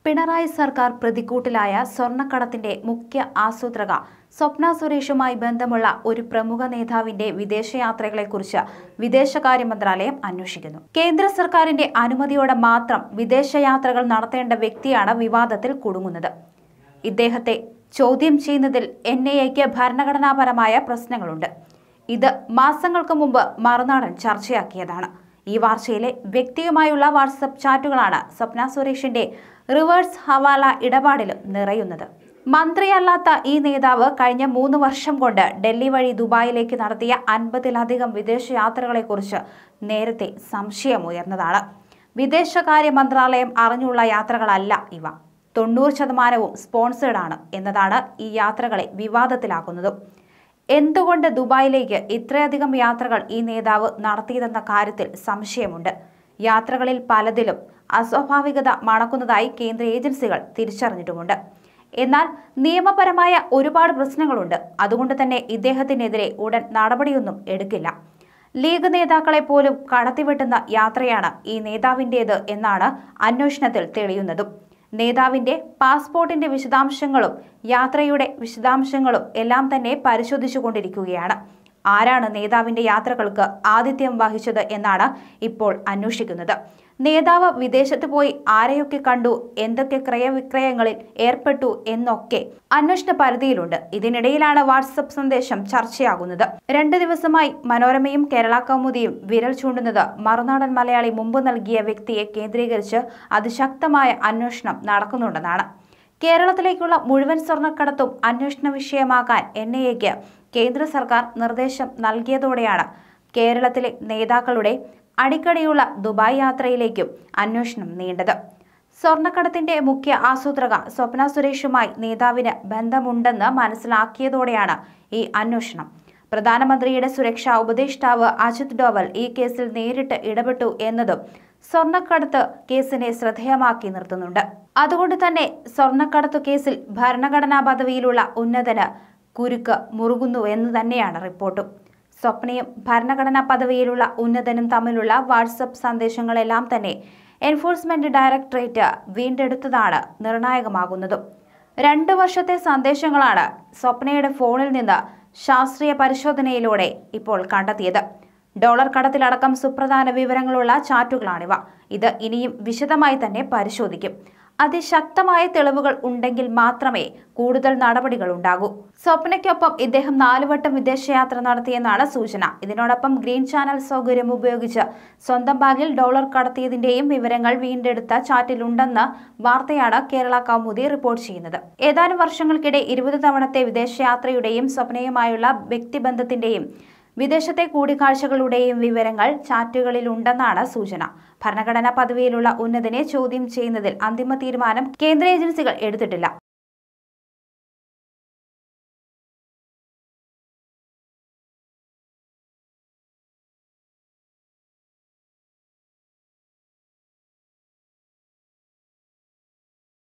പിണറായി സർക്കാർ പ്രതിക്കൂട്ടിലായ സ്വർണ്ണക്കടത്തിന്റെ മുഖ്യ ആസൂത്രക സ്വപ്ന സുരേഷുമായി ബന്ധമുള്ള ഒരു പ്രമുഖ നേതാവിന്റെ വിദേശയാത്രകളെക്കുറിച്ച് വിദേശകാര്യ മന്ത്രാലയം അന്വേഷിക്കുന്നു കേന്ദ്ര സർക്കാരിന്റെ അനുമതിയോടെ മാത്രം വിദേശയാത്രകൾ നടത്തേണ്ട വ്യക്തിയാണ് വിവാദത്തിൽ കുടുങ്ങുന്നത് ഇദ്ദേഹത്തെ ചോദ്യം ചെയ്യുന്നതിൽ എൻ ഐ എക്ക് ഭരണഘടനാപരമായ പ്രശ്നങ്ങളുണ്ട് ഇത് മാസങ്ങൾക്ക് മുമ്പ് മറുനാടൻ ചർച്ചയാക്കിയതാണ് ഈ വാർത്തയിലെ വ്യക്തിയുമായുള്ള വാട്സപ്പ് ചാറ്റുകളാണ് സ്വപ്ന സുരേഷിന്റെ റിവേഴ്സ് ഹവാല ഇടപാടിലും നിറയുന്നത് മന്ത്രിയല്ലാത്ത ഈ നേതാവ് കഴിഞ്ഞ മൂന്ന് വർഷം കൊണ്ട് ഡൽഹി വഴി ദുബായിലേക്ക് നടത്തിയ അൻപതിലധികം വിദേശയാത്രകളെക്കുറിച്ച് നേരത്തെ സംശയമുയർന്നതാണ് വിദേശകാര്യ മന്ത്രാലയം അറിഞ്ഞുള്ള യാത്രകളല്ല ഇവ തൊണ്ണൂറ് ശതമാനവും സ്പോൺസേഡ് ആണ് എന്നതാണ് ഈ യാത്രകളെ വിവാദത്തിലാക്കുന്നതും എന്തുകൊണ്ട് ദുബായിലേക്ക് ഇത്രയധികം യാത്രകൾ ഈ നേതാവ് നടത്തിയതെന്ന കാര്യത്തിൽ സംശയമുണ്ട് യാത്രകളിൽ പലതിലും അസ്വാഭാവികത മണക്കുന്നതായി കേന്ദ്ര ഏജൻസികൾ തിരിച്ചറിഞ്ഞിട്ടുമുണ്ട് എന്നാൽ നിയമപരമായ ഒരുപാട് പ്രശ്നങ്ങളുണ്ട് അതുകൊണ്ട് തന്നെ ഇദ്ദേഹത്തിനെതിരെ ഉടൻ നടപടിയൊന്നും എടുക്കില്ല ലീഗ് നേതാക്കളെ പോലും കടത്തിവെട്ടുന്ന യാത്രയാണ് ഈ നേതാവിൻ്റേത് എന്നാണ് അന്വേഷണത്തിൽ തെളിയുന്നതും നേതാവിന്റെ പാസ്പോർട്ടിന്റെ വിശദാംശങ്ങളും യാത്രയുടെ വിശദാംശങ്ങളും എല്ലാം തന്നെ പരിശോധിച്ചുകൊണ്ടിരിക്കുകയാണ് ആരാണ് നേതാവിന്റെ യാത്രകൾക്ക് ആതിഥ്യം വഹിച്ചത് എന്നാണ് ഇപ്പോൾ അന്വേഷിക്കുന്നത് നേതാവ് വിദേശത്ത് പോയി ആരെയൊക്കെ കണ്ടു എന്തൊക്കെ ക്രയവിക്രയങ്ങളിൽ ഏർപ്പെട്ടു എന്നൊക്കെ അന്വേഷണ പരിധിയിലുണ്ട് ഇതിനിടയിലാണ് വാട്സപ്പ് സന്ദേശം ചർച്ചയാകുന്നത് രണ്ട് ദിവസമായി മനോരമയും കേരള കൗമുദിയും വിരൽ ചൂണ്ടുന്നത് മറുനാടൻ മലയാളി മുമ്പ് നൽകിയ വ്യക്തിയെ കേന്ദ്രീകരിച്ച് അതിശക്തമായ അന്വേഷണം നടക്കുന്നുണ്ടെന്നാണ് കേരളത്തിലേക്കുള്ള മുഴുവൻ സ്വർണ്ണക്കടത്തും അന്വേഷണ വിഷയമാക്കാൻ എൻ ഐ എക്ക് കേന്ദ്ര സർക്കാർ നിർദ്ദേശം നൽകിയതോടെയാണ് കേരളത്തിലെ നേതാക്കളുടെ അടിക്കടിയുള്ള ദുബായ് യാത്രയിലേക്കും അന്വേഷണം നീണ്ടത് സ്വർണ്ണക്കടത്തിന്റെ മുഖ്യ ആസൂത്രക സ്വപ്ന സുരേഷുമായി നേതാവിന് ബന്ധമുണ്ടെന്ന് മനസ്സിലാക്കിയതോടെയാണ് ഈ അന്വേഷണം പ്രധാനമന്ത്രിയുടെ സുരക്ഷാ ഉപദേഷ്ടാവ് അജിത് ഡോവൽ ഈ കേസിൽ നേരിട്ട് ഇടപെട്ടു എന്നതും സ്വർണ്ണക്കടത്ത് കേസിനെ ശ്രദ്ധേയമാക്കി നിർത്തുന്നുണ്ട് അതുകൊണ്ട് തന്നെ സ്വർണ്ണക്കടത്ത് കേസിൽ ഭരണഘടനാ പദവിയിലുള്ള ഉന്നതന് കുരുക്ക് മുറുകുന്നു എന്ന് തന്നെയാണ് റിപ്പോർട്ടും സ്വപ്നയും ഭരണഘടനാ പദവിയിലുള്ള ഉന്നതനും തമ്മിലുള്ള വാട്സപ്പ് സന്ദേശങ്ങളെല്ലാം തന്നെ എൻഫോഴ്സ്മെന്റ് ഡയറക്ടറേറ്റ് വീണ്ടെടുത്തതാണ് നിർണായകമാകുന്നതും രണ്ടു വർഷത്തെ സന്ദേശങ്ങളാണ് സ്വപ്നയുടെ ഫോണിൽ നിന്ന് ശാസ്ത്രീയ പരിശോധനയിലൂടെ ഇപ്പോൾ കണ്ടെത്തിയത് ഡോളർ കടത്തിലടക്കം സുപ്രധാന വിവരങ്ങളുള്ള ചാറ്റുകളാണിവ ഇത് ഇനിയും വിശദമായി തന്നെ പരിശോധിക്കും അതിശക്തമായ തെളിവുകൾ ഉണ്ടെങ്കിൽ മാത്രമേ കൂടുതൽ നടപടികൾ ഉണ്ടാകൂ സ്വപ്നയ്ക്കൊപ്പം ഇദ്ദേഹം നാലുവട്ടം വിദേശയാത്ര നടത്തിയെന്നാണ് സൂചന ഇതിനോടൊപ്പം ഗ്രീൻ ചാനൽ സൗകര്യം ഉപയോഗിച്ച് സ്വന്തം ബാഗിൽ ഡോളർ കടത്തിയതിന്റെയും വിവരങ്ങൾ വീണ്ടെടുത്ത ചാറ്റിലുണ്ടെന്ന വാർത്തയാണ് കേരള കൗമുദി റിപ്പോർട്ട് ചെയ്യുന്നത് ഏതാനും വർഷങ്ങൾക്കിടെ ഇരുപത് തവണത്തെ വിദേശയാത്രയുടെയും സ്വപ്നയുമായുള്ള വ്യക്തിബന്ധത്തിന്റെയും വിദേശത്തെ കൂടിക്കാഴ്ചകളുടെയും വിവരങ്ങൾ ചാറ്റുകളിലുണ്ടെന്നാണ് സൂചന ഭരണഘടനാ പദവിയിലുള്ള ഉന്നതനെ ചോദ്യം ചെയ്യുന്നതിൽ അന്തിമ തീരുമാനം കേന്ദ്ര ഏജൻസികൾ എടുത്തിട്ടില്ല